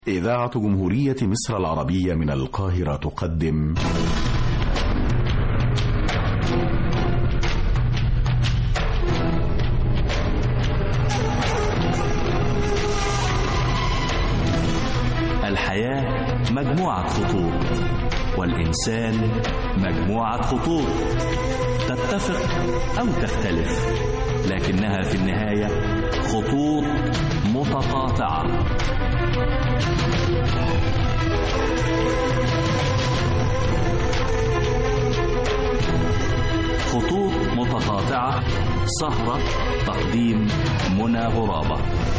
إذاعة جمهورية مصر العربية من القاهرة تقدم الحياة مجموعة خطوط والإنسان مجموعة خطوط تتفق أو تختلف لكنها في النهاية خطوط متقاطعة خطوط متقاطعة سهرة تقديم منى غرابة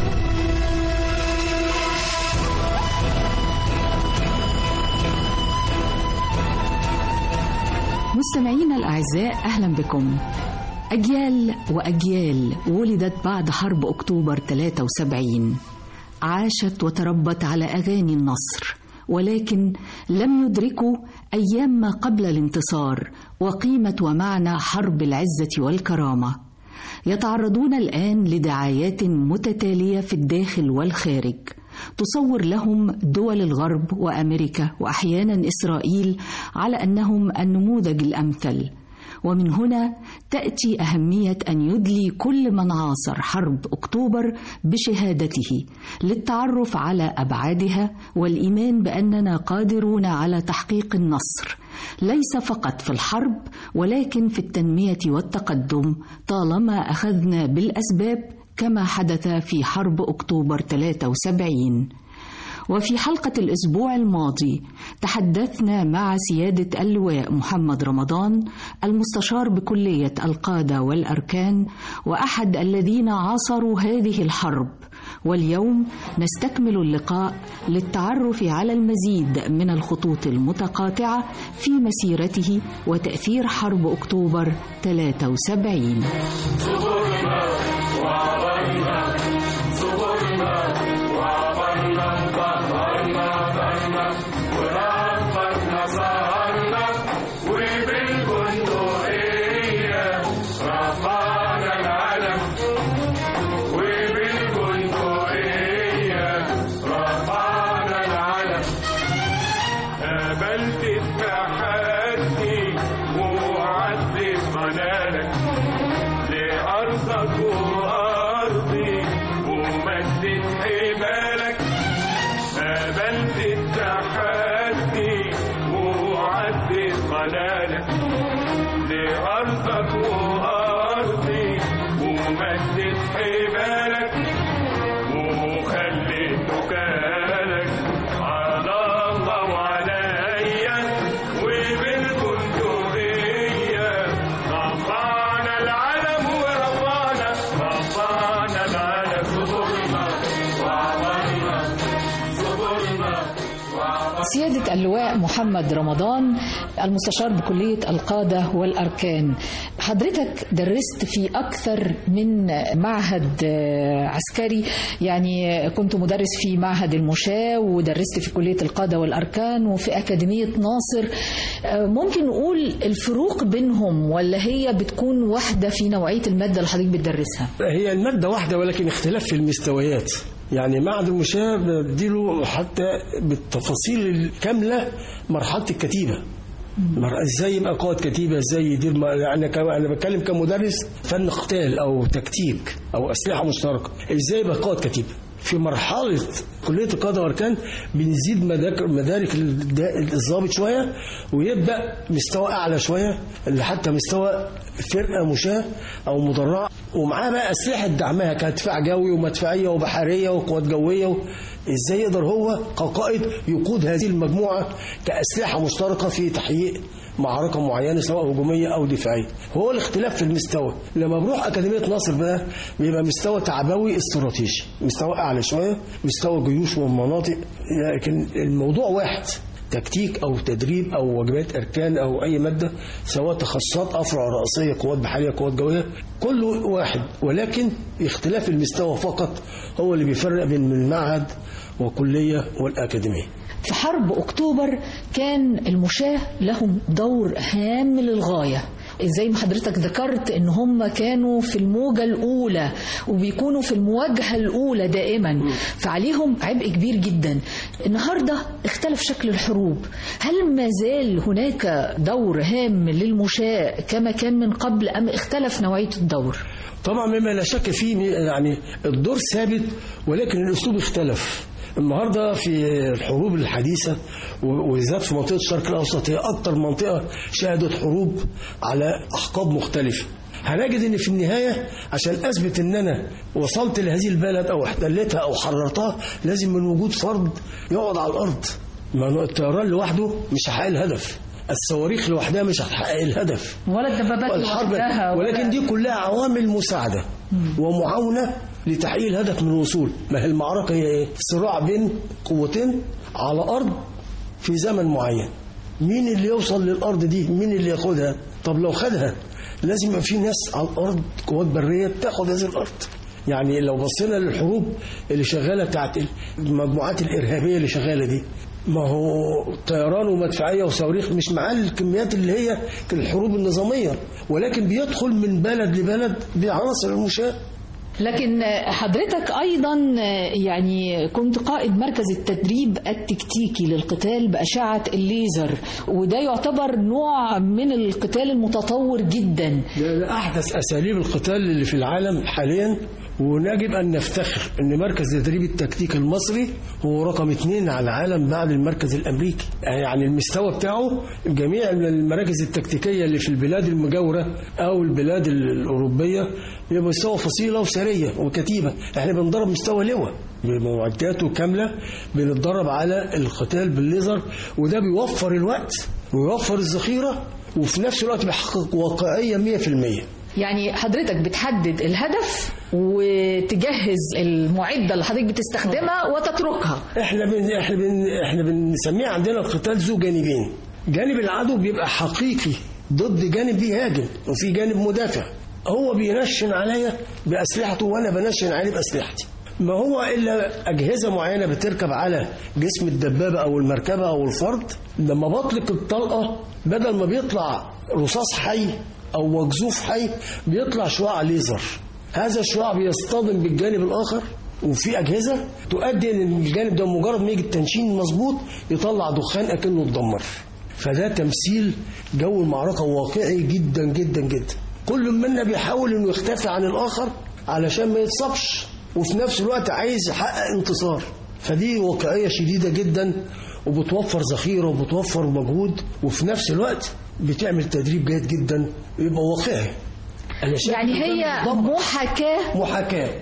مستمعينا الأعزاء أهلا بكم أجيال وأجيال ولدت بعد حرب أكتوبر 73 عاشت وتربت على أغاني النصر ولكن لم يدركوا أيام ما قبل الانتصار وقيمة ومعنى حرب العزة والكرامة يتعرضون الآن لدعايات متتالية في الداخل والخارج تصور لهم دول الغرب وامريكا واحيانا اسرائيل على انهم النموذج الامثل ومن هنا تاتي اهميه ان يدلي كل من عاصر حرب اكتوبر بشهادته للتعرف على ابعادها والايمان باننا قادرون على تحقيق النصر ليس فقط في الحرب ولكن في التنميه والتقدم طالما اخذنا بالاسباب كما حدث في حرب أكتوبر 73 وفي حلقة الأسبوع الماضي تحدثنا مع سيادة اللواء محمد رمضان المستشار بكلية القادة والأركان وأحد الذين عاصروا هذه الحرب واليوم نستكمل اللقاء للتعرف على المزيد من الخطوط المتقاطعة في مسيرته وتأثير حرب أكتوبر 73 قابلت التحدي ووعدت منالك لأرضك وأرضي ومدت حبالك قابلت التحدي ووعدت منالك لأرضك وأرضي ومدت حبالك وخليت وكالك على الله وعليا وبالبندقية رفعنا العلم ورفعنا رفعنا العلم صبرنا وعبرنا صبرنا سيادة اللواء محمد رمضان المستشار بكلية القادة والأركان حضرتك درست في أكثر من معهد عسكري يعني كنت مدرس في معهد المشاة ودرست في كلية القادة والأركان وفي أكاديمية ناصر ممكن نقول الفروق بينهم ولا هي بتكون واحدة في نوعية المادة اللي حضرتك بتدرسها هي المادة واحدة ولكن اختلاف في المستويات يعني معهد المشاة بديله حتى بالتفاصيل الكاملة مرحلة الكتيبة مر- ازاي يبقى قائد كتيبه ازاي يدير م- انا ك- انا بتكلم كمدرس فن قتال او تكتيك او اسلحه مشتركه ازاي يبقى قائد كتيبه في مرحلة كلية القادة والأركان بنزيد مدارك, مدارك الد- الضابط شوية ويبدأ مستوى أعلى شوية اللي حتى مستوى فرقة مشاة أو مدرعة ومعاه بقى أسلحة دعمها كدفاع جوي ومدفعية وبحرية وقوات جوية و... إزاي يقدر هو كقائد يقود هذه المجموعة كأسلحة مشتركة في تحقيق معركة معينة سواء هجومية أو دفاعية هو الاختلاف في المستوى لما بروح أكاديمية ناصر بقى بيبقى مستوى تعبوي استراتيجي مستوى أعلى شوية مستوى جيوش ومناطق لكن الموضوع واحد تكتيك او تدريب او واجبات اركان او اي ماده سواء تخصصات افرع رئيسيه قوات بحريه قوات جويه كله واحد ولكن اختلاف المستوى فقط هو اللي بيفرق بين المعهد والكليه والاكاديميه في حرب أكتوبر كان المشاة لهم دور هام للغاية زي ما حضرتك ذكرت ان هم كانوا في الموجة الاولى وبيكونوا في المواجهة الاولى دائما فعليهم عبء كبير جدا النهاردة اختلف شكل الحروب هل ما زال هناك دور هام للمشاة كما كان من قبل ام اختلف نوعية الدور طبعا مما لا شك فيه يعني الدور ثابت ولكن الاسلوب اختلف النهارده في الحروب الحديثه وبالذات في منطقه الشرق الاوسط هي اكثر منطقه شهدت حروب على احقاب مختلفه هنجد ان في النهايه عشان اثبت ان انا وصلت لهذه البلد او احتلتها او حررتها لازم من وجود فرد يقعد على الارض ما الطيران لوحده مش هيحقق الهدف الصواريخ لوحدها مش هتحقق الهدف ولا الدبابات الحرب لوحدها ولا- ولكن دي كلها عوامل مساعده ومعاونه لتحقيق الهدف من الوصول ما هي المعركه هي ايه صراع بين قوتين على ارض في زمن معين مين اللي يوصل للارض دي مين اللي ياخدها طب لو خدها لازم يبقى في ناس على الارض قوات بريه تاخد هذه الارض يعني لو بصينا للحروب اللي شغاله بتاعت المجموعات الارهابيه اللي شغاله دي ما هو طيران ومدفعيه وصواريخ مش معاه الكميات اللي هي الحروب النظاميه ولكن بيدخل من بلد لبلد بعناصر المشاة لكن حضرتك ايضا يعني كنت قائد مركز التدريب التكتيكي للقتال باشعه الليزر وده يعتبر نوع من القتال المتطور جدا ده ده احدث اساليب القتال اللي في العالم حاليا ونجب ان نفتخر ان مركز التدريب التكتيكي المصري هو رقم اثنين على العالم بعد المركز الامريكي يعني المستوى بتاعه جميع المراكز التكتيكيه اللي في البلاد المجاوره او البلاد الاوروبيه بيبقى مستوى فصيله وسريه وكتيبه احنا بنضرب مستوى لواء بمعداته كامله بنتدرب على القتال بالليزر وده بيوفر الوقت ويوفر الذخيره وفي نفس الوقت بيحقق واقعيه 100% يعني حضرتك بتحدد الهدف وتجهز المعده اللي حضرتك بتستخدمها وتتركها احنا بن احنا بن احنا بنسميه عندنا القتال ذو جانبين جانب العدو بيبقى حقيقي ضد جانب بيهاجم وفي جانب مدافع هو بينشن عليا باسلحته وانا بنشن عليه باسلحتي ما هو الا اجهزه معينه بتركب على جسم الدبابه او المركبه او الفرد لما بطلق الطلقه بدل ما بيطلع رصاص حي او مجزوف حي بيطلع شعاع ليزر هذا الشعاع بيصطدم بالجانب الاخر وفي اجهزه تؤدي ان الجانب ده مجرد ما يجي التنشين مظبوط يطلع دخان اكنه اتدمر فده تمثيل جو المعركه واقعي جدا جدا جدا كل منا بيحاول انه يختفي عن الاخر علشان ما يتصابش وفي نفس الوقت عايز يحقق انتصار فدي واقعيه شديده جدا وبتوفر ذخيره وبتوفر مجهود وفي نفس الوقت بتعمل تدريب جيد جدا يبقى واقعي أنا شايف يعني إن هي ده بالضبط محاكاه محاكاه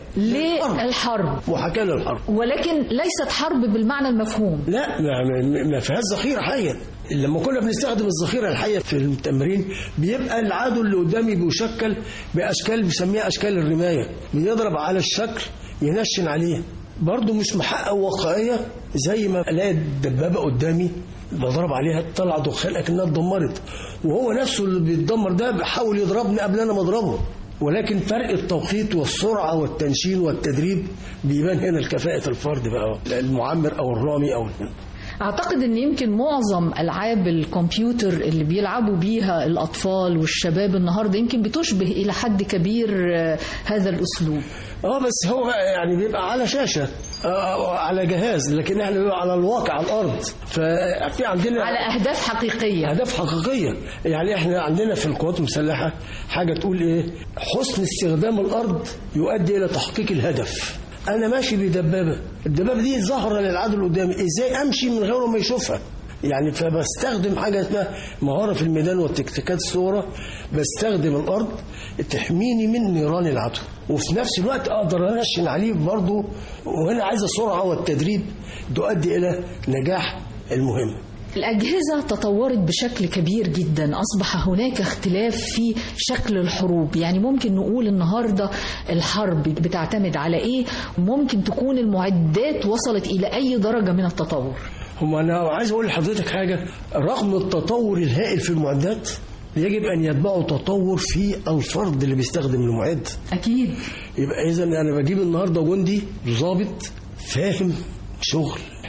للحرب محاكاه للحرب ولكن ليست حرب بالمعنى المفهوم لا ما, ما- ما فيهاش ذخيره حيه لما كنا بنستخدم الذخيره الحيه في التمرين بيبقى العدو اللي قدامي بيشكل باشكال بيسميها اشكال الرمايه بيضرب على الشكل ينشن عليه برضه مش محقق واقعيه زي ما الاقي الدبابه قدامي بضرب عليها تطلع دخان اكنها اتدمرت وهو نفسه اللي بيتدمر ده بيحاول يضربني قبل انا ما اضربه ولكن فرق التوقيت والسرعه والتنشين والتدريب بيبان هنا الكفاءه الفرد بقى المعمر او الرامي او اعتقد ان يمكن معظم العاب الكمبيوتر اللي بيلعبوا بيها الاطفال والشباب النهارده يمكن بتشبه الى حد كبير آه، هذا الاسلوب اه بس هو بقى يعني بيبقى على شاشه آه على جهاز لكن احنا بيبقى على الواقع على الارض ففي عندنا على اهداف حقيقيه اهداف حقيقيه يعني احنا عندنا في القوات المسلحه حاجه تقول ايه حسن استخدام الارض يؤدي الى تحقيق الهدف انا ماشي بدبابه الدبابه دي ظاهره للعدو اللي قدامي ازاي امشي من غير ما يشوفها يعني فبستخدم حاجه اسمها مهاره في الميدان والتكتيكات الصغرى بستخدم الارض تحميني من نيران العدو وفي نفس الوقت اقدر انشن عليه برضه وهنا عايزه السرعه والتدريب تؤدي الى نجاح المهمه الأجهزة تطورت بشكل كبير جدا أصبح هناك اختلاف في شكل الحروب يعني ممكن نقول النهاردة الحرب بتعتمد على إيه ممكن تكون المعدات وصلت إلى أي درجة من التطور هم انا عايز اقول لحضرتك حاجه رغم التطور الهائل في المعدات يجب ان يتبعه تطور في الفرد اللي بيستخدم المعد أكيد يبقى اذا انا بجيب النهارده جندي ضابط فاهم شغل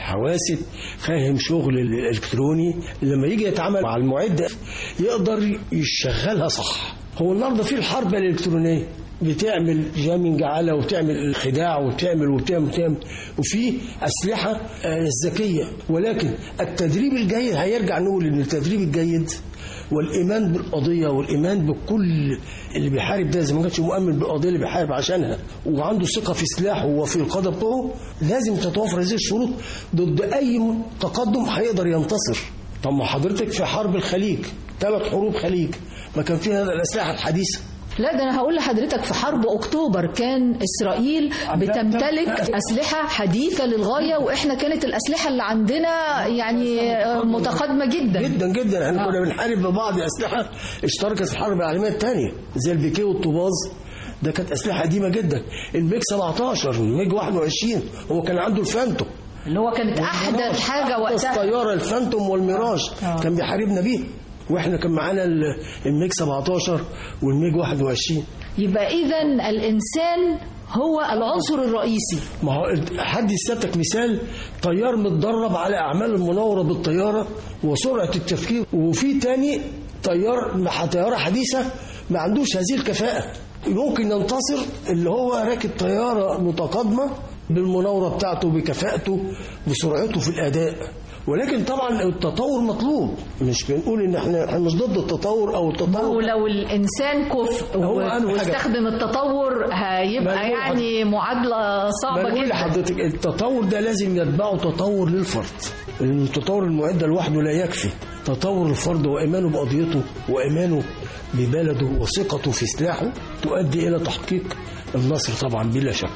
حواسب فاهم شغل الالكتروني لما يجي يتعامل مع المعده يقدر يشغلها صح هو النهارده في الحرب الالكترونيه بتعمل جامنج على وبتعمل خداع وبتعمل وبتعمل وبتعمل وفي اسلحه آه، ذكيه ولكن التدريب الجيد هيرجع نقول ان التدريب الجيد والايمان بالقضيه والايمان بكل اللي بيحارب ده اذا ما كانش مؤمن بالقضيه اللي بيحارب عشانها وعنده ثقه في سلاحه وفي القاده بتوعه لازم تتوفر هذه الشروط ضد اي تقدم هيقدر ينتصر طب ما حضرتك في حرب الخليج ثلاث حروب خليج ما كان فيها الاسلحه الحديثه لا ده انا هقول لحضرتك في حرب اكتوبر كان اسرائيل بتمتلك اسلحه حديثه للغايه واحنا كانت الاسلحه اللي عندنا يعني متقدمه جدا جدا جدا احنا كنا بنحارب ببعض اسلحه اشتركت في الحرب العالميه الثانيه زي البيكيه والطوباز ده كانت اسلحه قديمه جدا الميج 17 الميج 21 هو كان عنده الفانتوم اللي هو كانت احدث حاجه أحدث وقتها طياره الفانتوم والميراج كان بيحاربنا بيها واحنا كان معانا ال- الميج 17 والميج 21 يبقى اذا الانسان هو العنصر الرئيسي ما هو حد سيادتك مثال طيار متدرب على اعمال المناوره بالطياره وسرعه التفكير وفي تاني طيار مع طياره حديثه ما عندوش هذه الكفاءه ممكن ينتصر اللي هو راكب طياره متقدمه بالمناوره بتاعته بكفاءته بسرعته في الاداء ولكن طبعا التطور مطلوب مش بنقول ان احنا احنا مش ضد التطور او التطور ولو الانسان كفء هو أهم حاجة. واستخدم التطور هيبقى ما هو يعني معادله صعبه بقول جدا لحضرتك التطور ده لازم يتبعه تطور للفرد لأن تطور المعدة لوحده لا يكفي تطور الفرد وإيمانه بقضيته وإيمانه ببلده وثقته في سلاحه تؤدي إلى تحقيق النصر طبعا بلا شك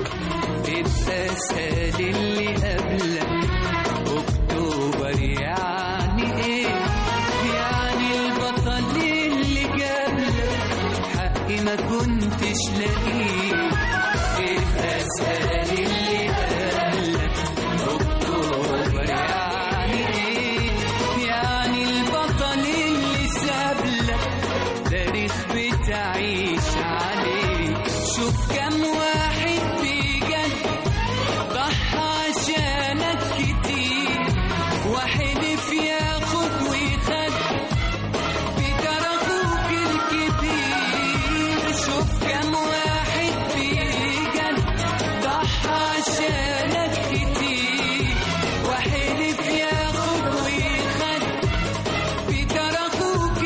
الأسد اللي قبلك أكتوبر يعني إيه؟ يعني البطل اللي جابلك حقي ما كنتش لاقيه الأسد اللي قبلك أكتوبر يعني إيه؟ يعني البطل اللي سابلك تاريخ بتعيش عليه شوف كم واحد بجد ضحى عشانك كتير وحلف ياخد ويخد بجر اخوك الكبير شوف كم واحد بجد ضحى عشانك كتير وحلف ياخد ويخد بجر اخوك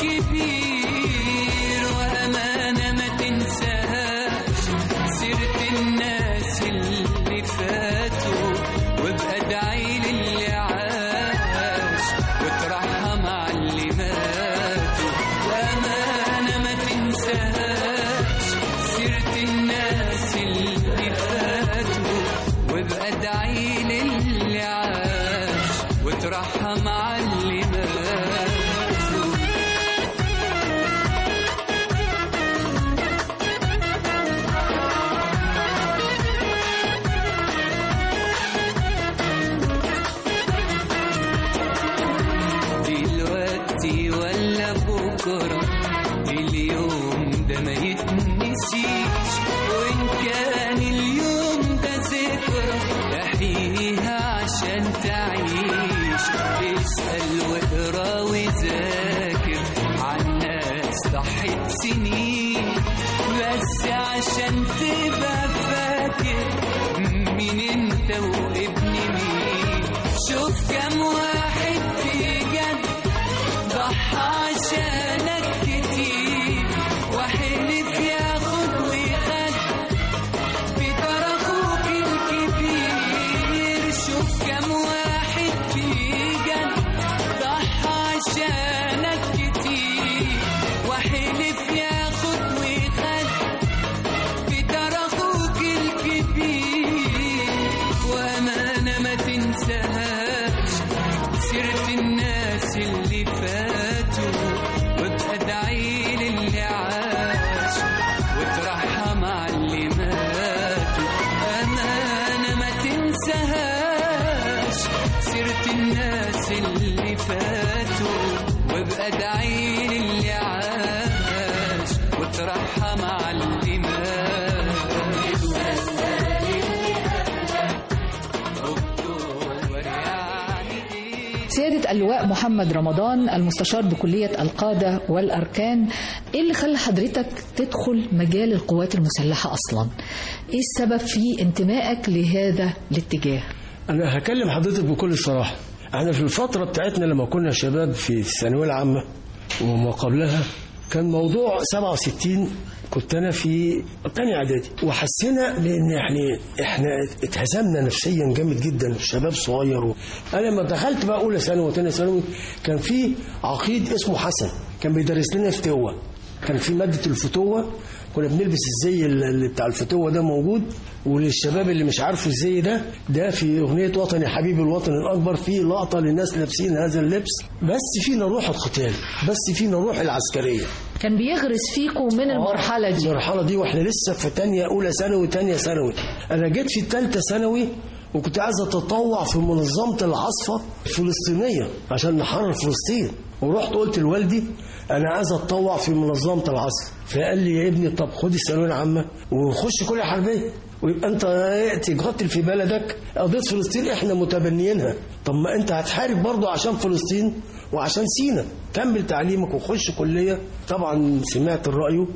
الكبير وامانه ما تنساهاش سيرة الناس اللي فاتوا وابقى ادعي للي عاش وترحم على اللي ماتوا وامانه ما تنساهاش سيرة الناس اللي فاتوا وابقى ادعي للي عاش وترحم على اللي ماتوا دلوقتي ولا بكرة اليوم ده ما يتنسيش وإن كان اليوم ده ذكرى احييها عشان تعيش اسأل واقرا وذاكر عن ناس ضحت سنين بس عشان تبقى فاكر مين انت وابن مين شوف كم واحد بجد ضحى عشانك كتير وحلف ياخد ويخد بجر اخوك الكبير شوف كم واحد بجد ضحى عشانك كتير وحلف ياخد ويخد بجر اخوك الكبير وامانه ما تنساهاش سيرة الناس اللي فاتوا وابقى ادعي للي عاش وترحم على اللي ماتوا أمانة ما تنساهاش سيرة الناس اللي فاتوا وابقى ادعي للي عاش وترحم على اللي ماتوا أكتوبر سيادة اللواء محمد رمضان المستشار بكلية القادة والأركان إيه اللي خلى حضرتك تدخل مجال القوات المسلحة أصلا إيه السبب في انتمائك لهذا الاتجاه انا هكلم حضرتك بكل صراحه احنا في الفتره بتاعتنا لما كنا شباب في الثانويه العامه وما قبلها كان موضوع 67 كنت انا في تاني اعدادي وحسينا بان يعني احنا اتهزمنا نفسيا جامد جدا شباب صغير و... انا لما دخلت بقى اولى ثانوي وثانيه ثانوي كان في عقيد اسمه حسن كان بيدرس لنا فتوه كان في ماده الفتوه كنا بنلبس الزي اللي بتاع الفتوه ده موجود وللشباب اللي مش عارفه الزي ده ده في اغنيه وطن يا حبيبي الوطن الاكبر في لقطه للناس لابسين هذا اللبس بس فينا روح القتال بس فينا روح العسكريه كان بيغرس فيكم من المرحلة دي المرحله دي واحنا لسه في تانية اولى ثانوي تانية ثانوي انا جيت في الثالثه ثانوي وكنت عايز اتطوع في منظمه العاصفه الفلسطينيه عشان نحرر فلسطين ورحت قلت لوالدي انا عايز اتطوع في منظمه العاصفه فقال لي يا ابني طب خد الثانويه العامه وخش كليه حربيه ويبقى انت تقاتل في بلدك قضيه فلسطين احنا متبنيينها طب ما انت هتحارب برضه عشان فلسطين وعشان سينا كمل تعليمك وخش كليه طبعا سمعت الراي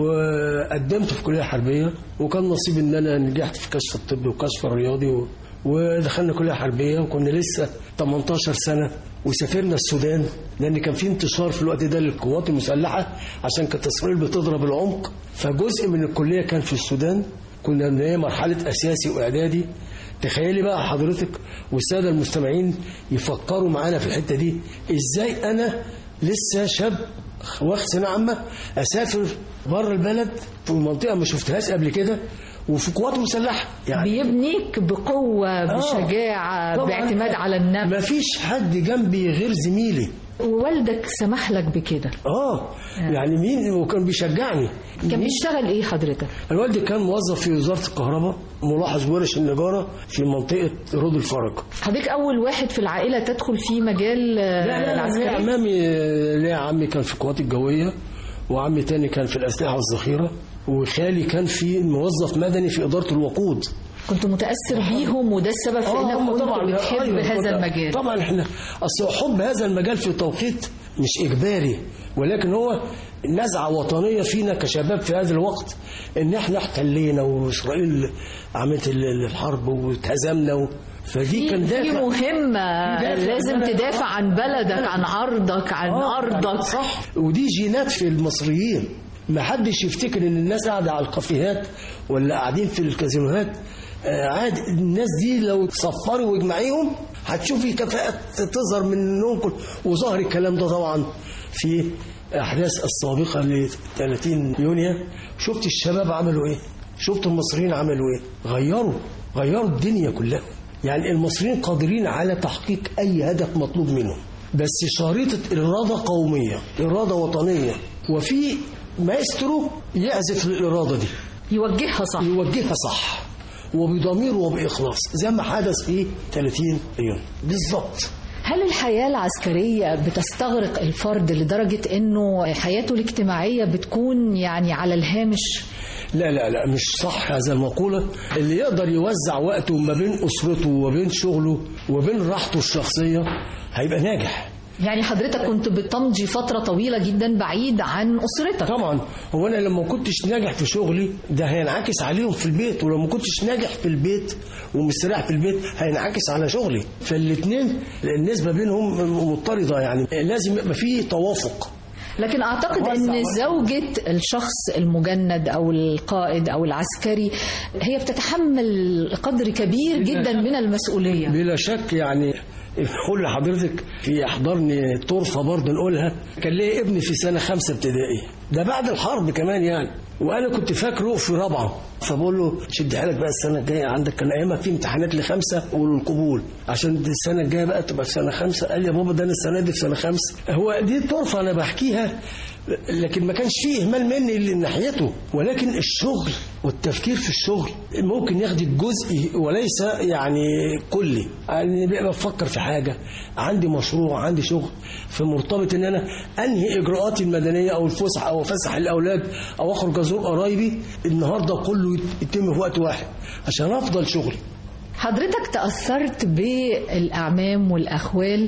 وقدمت في كليه حربيه وكان نصيب ان انا نجحت في كشف الطبي وكشف الرياضي و... ودخلنا كليه حربيه وكنا لسه 18 سنه وسافرنا السودان لان كان في انتشار في الوقت ده للقوات المسلحه عشان كانت اسرائيل بتضرب العمق فجزء من الكليه كان في السودان كنا من هي مرحله اساسي واعدادي تخيلي بقى حضرتك والساده المستمعين يفكروا معانا في الحته دي ازاي انا لسه شاب واخد ثانويه عامه اسافر بره البلد في منطقه ما شفتهاش قبل كده وفي قوات مسلحه يعني بيبنيك بقوة بشجاعة طبعاً. باعتماد على النفس ما فيش حد جنبي غير زميلي ووالدك سمح لك بكده اه يعني مين وكان بيشجعني كان مين؟ بيشتغل ايه حضرتك الوالد كان موظف في وزاره الكهرباء ملاحظ ورش النجاره في منطقه رود الفرج حضرتك اول واحد في العائلة تدخل في مجال آه، لا لا لا العسكري عمامي ليا عمي كان في القوات الجويه وعمي تاني كان في الاسلحه والذخيره وخالي كان في موظف مدني في اداره الوقود كنت متأثر بيهم وده السبب في آه، هم انك كنت طبعاً، بتحب أيوة، هذا طبعاً. المجال طبعا احنا اصل حب هذا المجال في توقيت مش اجباري ولكن هو نزعه وطنيه فينا كشباب في هذا الوقت ان احنا احتلينا واسرائيل عملت ال- الحرب واتهزمنا و... فدي كان في دافع مهمة دافع لازم إن أنا- تدافع عن بلدك عن عرضك عن آه، أرضك صح ودي جينات في المصريين ما حدش يفتكر ان الناس قاعده على الكافيهات ولا قاعدين في الكازينوهات آه، عادي الناس دي لو تصفروا واجمعيهم هتشوفي كفاءة تظهر منهم كل وظهر الكلام ده طبعا في احداث السابقه ل 30 يونيو شفت الشباب عملوا ايه شفت المصريين عملوا ايه غيروا غيروا الدنيا كلها يعني المصريين قادرين على تحقيق اي هدف مطلوب منهم بس شريطة إرادة قومية إرادة وطنية وفي مايسترو يعزف الإرادة دي يوجهها صح يوجهها صح وبضمير وبإخلاص زي ما حدث في 30 يوم بالظبط هل الحياة العسكرية بتستغرق الفرد لدرجة انه حياته الاجتماعية بتكون يعني على الهامش لا لا لا مش صح هذا المقولة اللي يقدر يوزع وقته ما بين أسرته وبين شغله وبين راحته الشخصية هيبقى ناجح يعني حضرتك كنت بتمضي فترة طويلة جدا بعيد عن أسرتك طبعا هو انا لما كنتش ناجح في شغلي ده هينعكس عليهم في البيت ولو ما كنتش ناجح في البيت ومستريح في البيت هينعكس على شغلي فالاثنين النسبه بينهم مضطرده يعني لازم يبقى في توافق لكن أعتقد وسع أن وسع. زوجة الشخص المجند أو القائد أو العسكري هي بتتحمل قدر كبير جدا من المسؤولية بلا شك يعني قول لحضرتك في احضرني طرفه برضه نقولها كان ليا ابني في سنه خمسه ابتدائي ده بعد الحرب كمان يعني وانا كنت فاكره في رابعه فبقول له شد حيلك بقى السنه الجايه عندك كان ايامها في امتحانات لخمسه وللقبول عشان دي السنه الجايه بقى تبقى في سنه خمسه قال لي يا بابا ده انا السنه دي في سنه خمسه هو دي طرفه انا بحكيها لكن ما كانش فيه اهمال مني لناحيته ولكن الشغل والتفكير في الشغل ممكن ياخد الجزء وليس يعني كلي يعني بقى بفكر في حاجه عندي مشروع عندي شغل فمرتبط ان انا انهي اجراءاتي المدنيه او الفسح او افسح الاولاد او اخرج ازور قرايبي النهارده كله يتم في وقت واحد عشان افضل شغلي حضرتك تأثرت بالأعمام والأخوال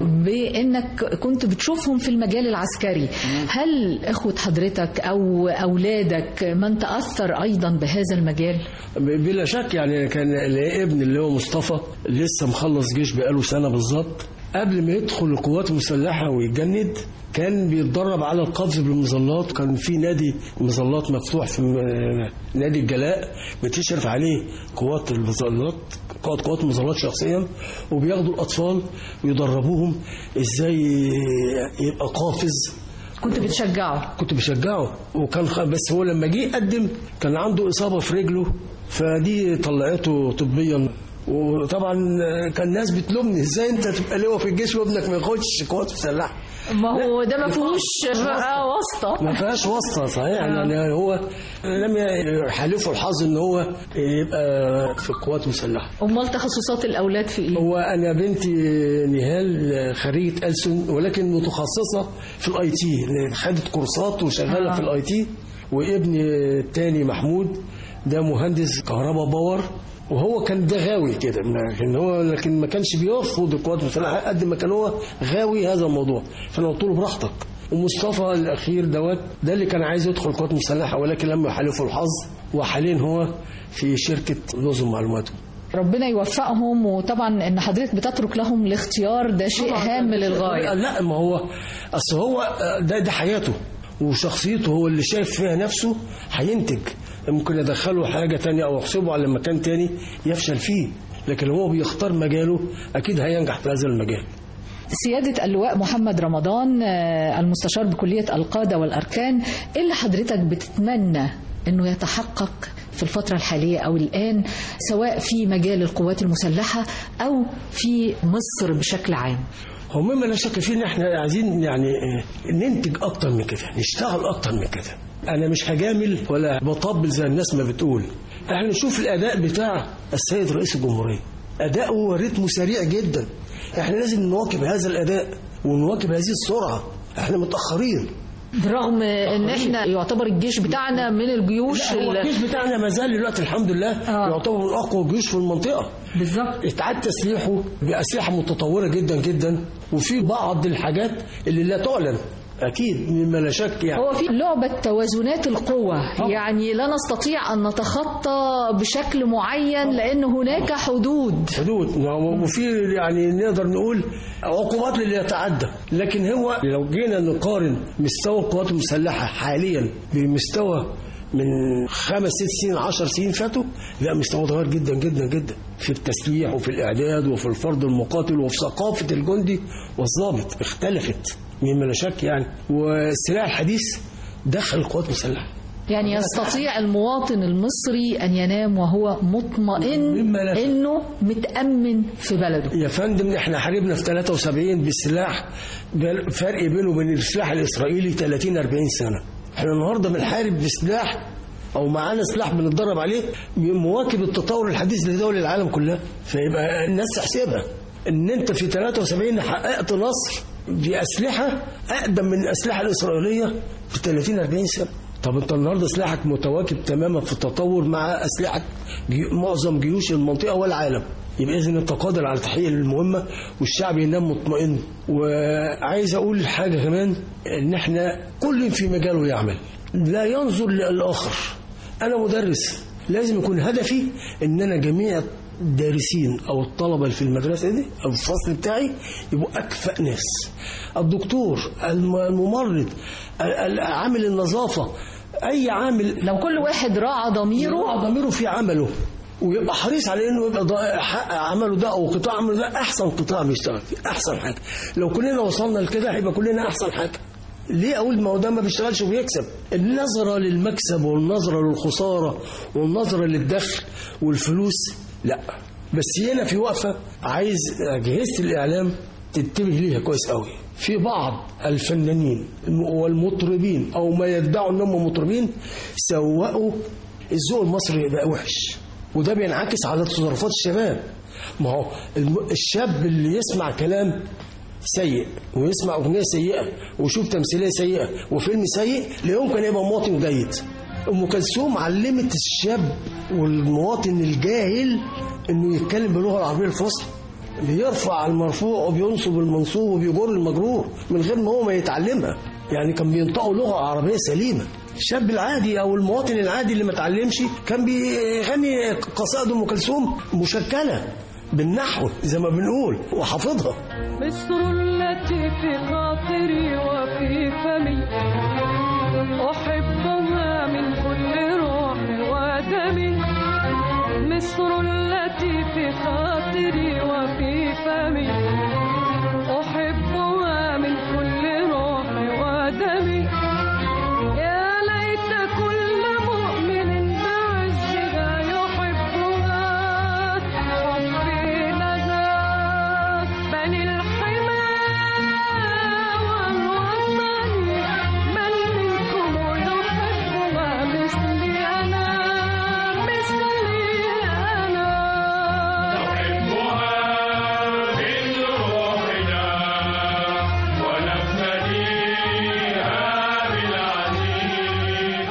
بأنك كنت بتشوفهم في المجال العسكري هل إخوة حضرتك أو أولادك من تأثر أيضا بهذا المجال؟ بلا شك يعني كان الابن اللي هو مصطفى لسه مخلص جيش بقاله سنه بالظبط قبل ما يدخل القوات المسلحه ويتجند كان بيتدرب على القفز بالمظلات كان في نادي مظلات مفتوح في م- نادي الجلاء بتشرف عليه قوات المظلات قوات قوات المظلات شخصيا وبياخدوا الاطفال ويدربوهم ازاي يبقى قافز كنت بتشجعه كنت بشجعه وكان خ... بس هو لما جه يقدم كان عنده اصابه في رجله فدي طلعته طبيا وطبعا كان الناس بتلومني ازاي انت تبقى لواء في الجيش وابنك ما ياخدش قوات مسلحه ما هو ده ما فيهوش بقى واسطة ما فيهاش واسطه صحيح يعني هو لم يحالفه الحظ ان هو يبقى في القوات المسلحه أمال تخصصات الأولاد في إيه؟ هو انا بنتي نهال خريجه ألسن ولكن متخصصه في الاي تي خدت كورسات وشغاله آه. في الاي تي وابني التاني محمود ده مهندس كهرباء باور وهو كان ده غاوي كده لكن هو لكن ما كانش بيرفض القوات المسلحه قد ما كان هو غاوي هذا الموضوع فانا قلت له براحتك ومصطفى الاخير دوت ده اللي كان عايز يدخل القوات المسلحه ولكن لم يحالفه الحظ وحاليا هو في شركه نظم معلوماته ربنا يوفقهم وطبعا ان حضرتك بتترك لهم الاختيار ده شيء هام للغايه لا ما هو اصل هو ده ده حياته وشخصيته هو اللي شايف فيها نفسه هينتج ممكن يدخله حاجه تانية او يحسبه على مكان تاني يفشل فيه لكن هو بيختار مجاله اكيد هينجح في هذا المجال سيادة اللواء محمد رمضان آه، المستشار بكلية القادة والأركان إيه اللي حضرتك بتتمنى أنه يتحقق في الفترة الحالية أو الآن سواء في مجال القوات المسلحة أو في مصر بشكل عام هو مما لا شك فيه ان احنا عايزين يعني آه، ننتج اكتر من كده نشتغل اكتر من كده انا مش هجامل ولا بطبل زي الناس ما بتقول احنا نشوف الاداء بتاع السيد رئيس الجمهوريه اداؤه وريتمه سريع جدا احنا لازم نواكب هذا الاداء ونواكب هذه السرعه احنا متاخرين برغم ان احنا يعتبر الجيش بتاعنا من الجيوش لا، هو ال- الجيش بتاعنا ما زال دلوقتي الحمد لله آه. يعتبر من اقوى الجيوش في المنطقه بالظبط اتعاد تسليحه باسلحه متطوره جدا جدا وفي بعض الحاجات اللي لا تعلن اكيد مما لا شك يعني هو في لعبة توازنات القوة يعني لا نستطيع أن نتخطى بشكل معين لأن هناك حدود حدود وفي يعني نقدر نقول عقوبات للي يتعدى لكن هو لو جينا نقارن مستوى القوات المسلحه حاليا بمستوى من خمس ست سنين عشر سنين فاتوا لا مستوى اتغير جدا جدا جدا في التسليح وفي الاعداد وفي الفرد المقاتل وفي ثقافه الجندي والضابط اختلفت مما لا شك يعني والسلاح الحديث دخل القوات المسلحه يعني يستطيع المواطن المصري أن ينام وهو مطمئن مما لا- أنه متأمن في بلده يا فندم احنا حاربنا في 73 بالسلاح ده فرق بينه وبين السلاح الاسرائيلي 30 40 سنه احنا النهارده بنحارب بسلاح او معانا سلاح بنتدرب عليه مواكب التطور الحديث لدول العالم كلها فيبقى الناس تحسبها ان انت في 73 حققت نصر باسلحه اقدم من الاسلحه الاسرائيليه ب 30 40 سنه طب انت النهارده سلاحك متواكب تماما في التطور مع اسلحه جي معظم جيوش المنطقه والعالم يبقى اذا انت قادر على تحقيق المهمه والشعب ينام مطمئن وعايز اقول حاجه كمان ان احنا كل في مجاله يعمل لا ينظر للاخر انا مدرس لازم يكون هدفي ان انا جميع الدارسين او الطلبه اللي في المدرسه دي او الفصل بتاعي يبقوا اكفأ ناس الدكتور الم- الممرض ال- ال- عامل النظافه اي عامل لو كل واحد راعى ضميره يراعى ضميره في عمله ويبقى حريص على انه يبقى ضا- حق عمله ده او قطاع عمله ده احسن قطاع بيشتغل فيه احسن حاجه لو كلنا وصلنا لكده هيبقى كلنا احسن حاجه ليه اقول ما هو ده ما بيشتغلش وبيكسب النظره للمكسب والنظره للخساره والنظره للدخل والفلوس لا بس هنا في وقفه عايز اجهزه الاعلام تنتبه ليها كويس قوي في بعض الفنانين والمطربين او ما يدعوا انهم مطربين سوقوا الذوق المصري بقى وحش وده بينعكس على تصرفات الشباب ما هو الم- الشاب اللي يسمع كلام سيء ويسمع اغنيه سيئه ويشوف تمثيليه سيئه وفيلم سيء لا يمكن يبقى مواطن جيد ام كلثوم علمت الشاب والمواطن الجاهل انه يتكلم باللغه العربيه الفصحى بيرفع المرفوع وبينصب المنصوب وبيجر المجرور من غير ما هو ما يتعلمها يعني كان بينطقوا لغه عربيه سليمه الشاب العادي او المواطن العادي اللي ما اتعلمش كان بيغني قصائد ام كلثوم مشكله بالنحو زي ما بنقول وحافظها مصر التي في خاطري وفي فمي أحبها من كل روح ودمي مصر التي في خاطري وفي فمي أحبها من كل روح ودمي يا ليت كل مؤمن بعزها يحبها حبي لها بني الحمى والوطن من منكم يحبها مثلي أنا مثلي أنا نحبها من روحنا ونفتديها بالعزيز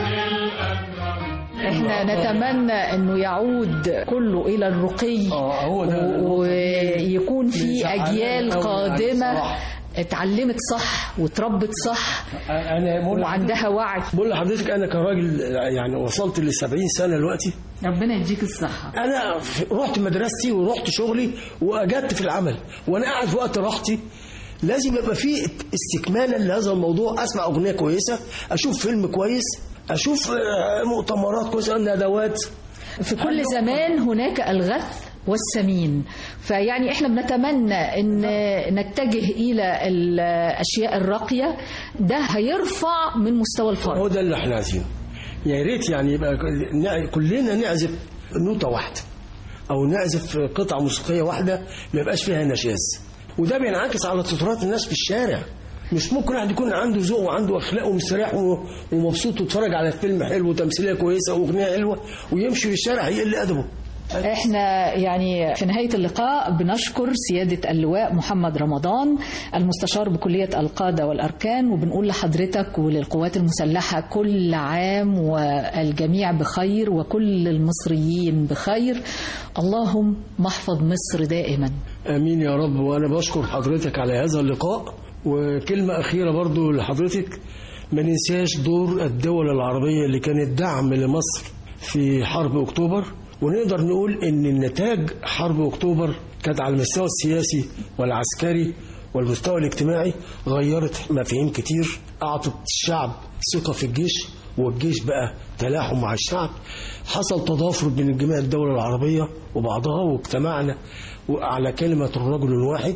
الأكرم احنا نتمنى انه يعود كله الى الرقي آه، هو ده- و- ويكون في بيزعلني اجيال أوي يعني قادمه بصراحة. اتعلمت صح وتربت صح انا بقول وعندها وعي بقول لحضرتك انا كراجل يعني وصلت ل 70 سنه دلوقتي ربنا يديك الصحه انا في- رحت مدرستي ورحت شغلي واجدت في العمل وانا قاعد في وقت راحتي لازم يبقى في استكمالا لهذا الموضوع اسمع اغنيه كويسه اشوف فيلم كويس اشوف آه، مؤتمرات كويسه ندوات في كل زمان هناك الغث والسمين فيعني احنا بنتمنى ان نتجه الى الاشياء الراقيه ده هيرفع من مستوى هو الفرد ده اللي احنا عايزينه يا ريت يعني يبقى نع- كلنا نعزف نوتة واحدة أو نعزف قطعة موسيقية واحدة ما يبقاش فيها نشاز وده بينعكس على تطورات الناس في الشارع مش ممكن واحد يكون عنده ذوق وعنده اخلاق ومستريح و- ومبسوط ويتفرج على فيلم حلو وتمثيليه كويسه واغنيه حلوه ويمشي في الشارع يقل ادبه احنا يعني في نهاية اللقاء بنشكر سيادة اللواء محمد رمضان المستشار بكلية القادة والأركان وبنقول لحضرتك وللقوات المسلحة كل عام والجميع بخير وكل المصريين بخير اللهم احفظ مصر دائما امين يا رب وانا بشكر حضرتك على هذا اللقاء وكلمه اخيره برضو لحضرتك ما ننساش دور الدول العربيه اللي كانت دعم لمصر في حرب اكتوبر ونقدر نقول ان النتاج حرب اكتوبر كانت على المستوى السياسي والعسكري والمستوى الاجتماعي غيرت مفاهيم كتير اعطت الشعب ثقه في الجيش والجيش بقى تلاحم مع الشعب حصل تضافر بين جميع الدول العربية وبعضها واجتمعنا على كلمة الرجل الواحد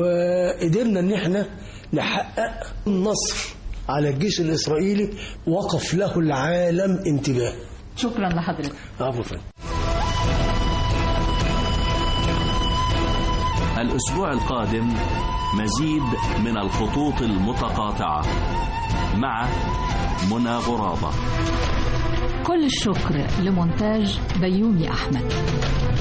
وقدرنا ان احنا نحقق النصر على الجيش الإسرائيلي وقف له العالم انتباه شكرا لحضرتك عفوا الأسبوع القادم مزيد من الخطوط المتقاطعة مع منى غرابة كل الشكر لمونتاج بيومي أحمد